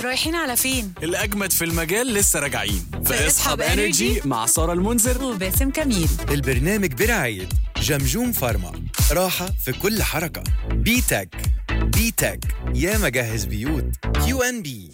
رايحين على فين؟ الأجمد في المجال لسه راجعين في اسحب انرجي مع سارة المنذر وباسم كميل البرنامج برعاية جمجوم فارما راحة في كل حركة بيتك بيتك يا مجهز بيوت كيو ان بي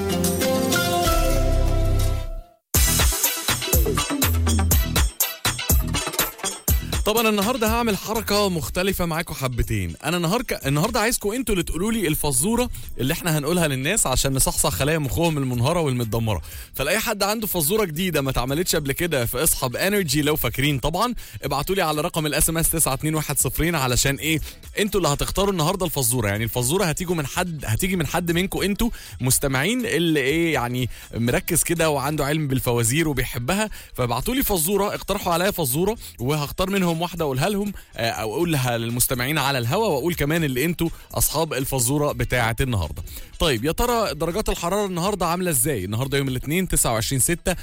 طبعا النهارده هعمل حركه مختلفه معاكم حبتين انا النهارده النهارده عايزكم انتوا اللي تقولوا لي الفزوره اللي احنا هنقولها للناس عشان نصحصح خلايا مخهم المنهاره والمتدمره فلاي حد عنده فزوره جديده ما اتعملتش قبل كده في اصحاب انرجي لو فاكرين طبعا ابعتوا لي على رقم الاس ام اس 92110 علشان ايه انتوا اللي هتختاروا النهارده الفزوره يعني الفزوره هتيجوا من حد هتيجي من حد منكم انتوا مستمعين اللي ايه يعني مركز كده وعنده علم بالفوازير وبيحبها فابعتوا لي فزوره اقترحوا عليا فزوره وهختار منهم واحده اقولها لهم آه، او اقولها للمستمعين على الهوا واقول كمان اللي انتوا اصحاب الفزوره بتاعه النهارده طيب يا ترى درجات الحراره النهارده عامله ازاي النهارده يوم الاثنين 29 6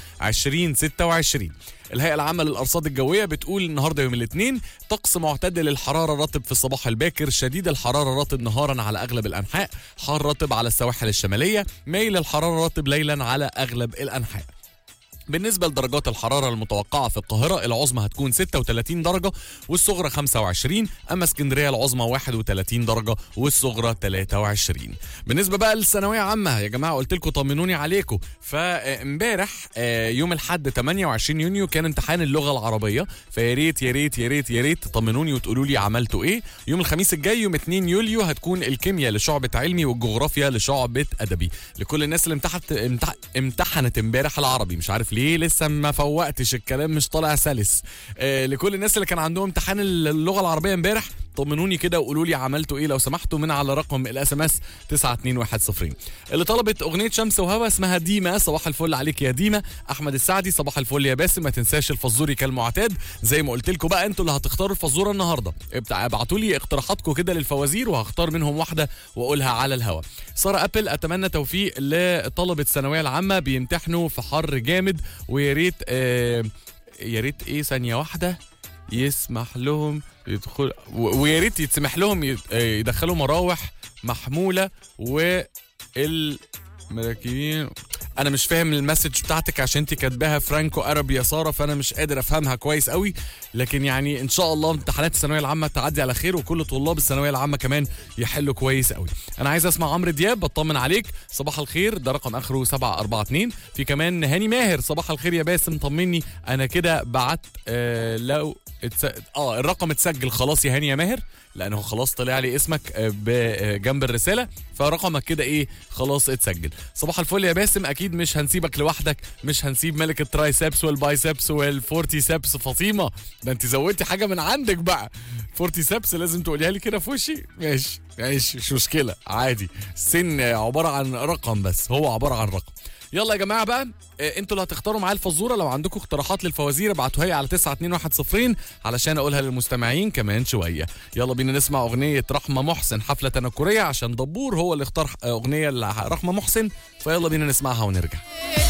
2026 الهيئة العامة للأرصاد الجوية بتقول النهارده يوم الاثنين طقس معتدل الحرارة رطب في الصباح الباكر شديد الحرارة رطب نهارا على أغلب الأنحاء حار رطب على السواحل الشمالية ميل الحرارة رطب ليلا على أغلب الأنحاء بالنسبة لدرجات الحرارة المتوقعة في القاهرة العظمى هتكون 36 درجة والصغرى 25 أما اسكندرية العظمى 31 درجة والصغرى 23 بالنسبة بقى للثانوية عامة يا جماعة قلت لكم طمنوني عليكم فامبارح آه، يوم الحد 28 يونيو كان امتحان اللغة العربية فيا ريت يا ريت يا ريت يا ريت تطمنوني وتقولوا لي عملتوا ايه يوم الخميس الجاي يوم 2 يوليو هتكون الكيمياء لشعبة علمي والجغرافيا لشعبة أدبي لكل الناس اللي امتحنت امتح- امتحنت امبارح العربي مش عارف ليه لسه ما فوقتش الكلام مش طالع سلس آه لكل الناس اللي كان عندهم امتحان اللغه العربيه امبارح طمنوني كده وقولوا لي عملتوا ايه لو سمحتوا من على رقم الاس ام اس 92110 اللي طلبت اغنيه شمس وهوا اسمها ديما صباح الفل عليك يا ديما احمد السعدي صباح الفل يا باسم ما تنساش الفزوري كالمعتاد زي ما قلت لكم بقى انتوا اللي هتختاروا الفزوره النهارده ابتع- ابعتوا لي اقتراحاتكم كده للفوازير وهختار منهم واحده واقولها على الهوا ساره ابل اتمنى توفيق لطلبه الثانويه العامه بيمتحنوا في حر جامد ويا ريت آه يا ريت ايه ثانيه واحده يسمح لهم يدخل و- ويا ريت يتسمح لهم يت- آه، يدخلوا مراوح محموله والمراكبين انا مش فاهم المسج بتاعتك عشان انت كاتباها فرانكو عربي يا ساره فانا مش قادر افهمها كويس قوي لكن يعني ان شاء الله امتحانات الثانويه العامه تعدي على خير وكل طلاب الثانويه العامه كمان يحلوا كويس قوي انا عايز اسمع عمرو دياب بطمن عليك صباح الخير ده رقم اخره 742 في كمان هاني ماهر صباح الخير يا باسم طمني انا كده بعت آه لو اتس... اه الرقم اتسجل خلاص يا هاني يا ماهر لانه خلاص طلع لي اسمك آه، ب- آه، جنب الرساله فرقمك كده ايه خلاص اتسجل صباح الفل يا باسم اكيد مش هنسيبك لوحدك مش هنسيب ملك الترايسبس والبايسبس والفورتيسبس فاطمه ده انت زودتي حاجه من عندك بقى فورتيسبس لازم تقوليها لي كده في وشي ماشي ماشي مش مشكله عادي السن عباره عن رقم بس هو عباره عن رقم يلا يا جماعه بقى آه، انتوا اللي هتختاروا معايا الفزوره لو عندكم اقتراحات للفوازير ابعتوها لي على 92110 علشان اقولها للمستمعين كمان شويه يلا بينا نسمع اغنيه رحمه محسن حفله تنكريه عشان دبور هو اللي اختار آه، اغنيه لرحمه محسن فيلا بينا نسمعها ونرجع